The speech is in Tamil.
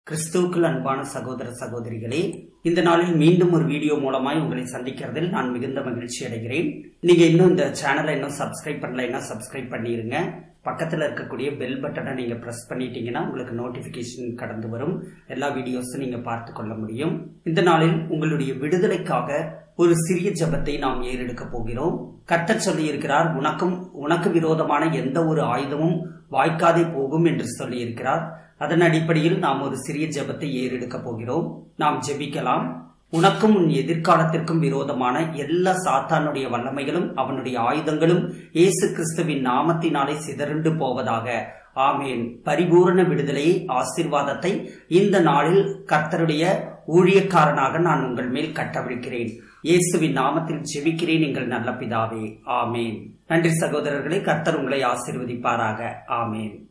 கிறிஸ்துவுக்குள் அன்பான சகோதர சகோதரிகளே இந்த நாளில் மீண்டும் ஒரு வீடியோ மூலமாய் உங்களை சந்திக்கிறதில் நான் மிகுந்த மகிழ்ச்சி அடைகிறேன் நீங்க இன்னும் இந்த சேனலை இன்னும் சப்ஸ்கிரைப் பண்ணலைன்னா சப்ஸ்கிரைப் பண்ணிருங்க பக்கத்துல இருக்கக்கூடிய பெல் பட்டனை நீங்க பிரஸ் பண்ணிட்டீங்கன்னா உங்களுக்கு நோட்டிபிகேஷன் கடந்து வரும் எல்லா வீடியோஸும் நீங்க பார்த்து கொள்ள முடியும் இந்த நாளில் உங்களுடைய விடுதலைக்காக ஒரு சிறிய ஜெபத்தை நாம் ஏறெடுக்க போகிறோம் கர்த்தர் சொல்லி இருக்கிறார் உனக்கும் உனக்கு விரோதமான எந்த ஒரு ஆயுதமும் வாய்க்காதே போகும் என்று சொல்லி இருக்கிறார் அதன் அடிப்படையில் நாம் ஒரு சிறிய ஜெபத்தை ஏறெடுக்க போகிறோம் நாம் ஜெபிக்கலாம் உனக்கும் உன் எதிர்காலத்திற்கும் விரோதமான எல்லா சாத்தானுடைய வல்லமைகளும் அவனுடைய ஆயுதங்களும் இயேசு கிறிஸ்துவின் நாமத்தினாலே சிதறுண்டு போவதாக ஆமேன் பரிபூரண விடுதலையை ஆசிர்வாதத்தை இந்த நாளில் கர்த்தருடைய ஊழியக்காரனாக நான் உங்கள் மேல் கட்டவிழ்க்கிறேன் இயேசுவின் நாமத்தில் ஜெபிக்கிறேன் எங்கள் நல்ல பிதாவே ஆமேன் நன்றி சகோதரர்களே கர்த்தர் உங்களை ஆசிர்வதிப்பாராக ஆமேன்